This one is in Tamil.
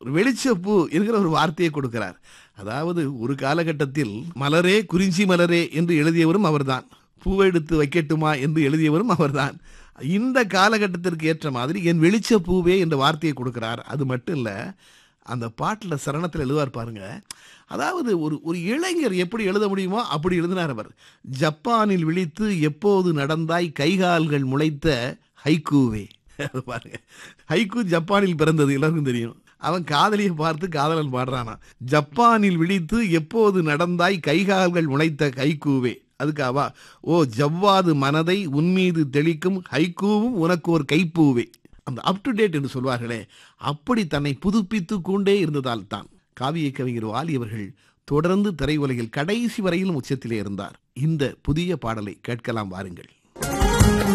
ஒரு வெளிச்சப்பூ என்கிற ஒரு வார்த்தையை கொடுக்கிறார் அதாவது ஒரு காலகட்டத்தில் மலரே குறிஞ்சி மலரே என்று எழுதியவரும் அவர்தான் பூவை எடுத்து வைக்கட்டுமா என்று எழுதியவரும் அவர்தான் இந்த காலகட்டத்திற்கு ஏற்ற மாதிரி என் வெளிச்ச பூவே என்ற வார்த்தையை கொடுக்கிறார் அது மட்டும் இல்லை அந்த பாட்டில் சரணத்தில் எழுதுவார் பாருங்க அதாவது ஒரு ஒரு இளைஞர் எப்படி எழுத முடியுமோ அப்படி எழுதினார் அவர் ஜப்பானில் விழித்து எப்போது நடந்தாய் கைகால்கள் முளைத்த ஹைக்கூவே அது பாருங்க ஹைக்கூ ஜப்பானில் பிறந்தது எல்லாருக்கும் தெரியும் அவன் காதலியை பார்த்து காதலன் பாடுறானா ஜப்பானில் விழித்து எப்போது நடந்தாய் கைகால்கள் முளைத்த ஹைக்கூவே அதுக்காவா ஓ ஜவ்வாது மனதை உன்மீது தெளிக்கும் ஹைக்கூவும் உனக்கு ஒரு கைப்பூவே அந்த அப் டு டேட் என்று சொல்வார்களே அப்படி தன்னை புதுப்பித்து கொண்டே இருந்ததால் தான் காவிய கவிஞர் வாலி அவர்கள் தொடர்ந்து திரையுலகில் கடைசி வரையிலும் உச்சத்திலே இருந்தார் இந்த புதிய பாடலை கேட்கலாம் வாருங்கள்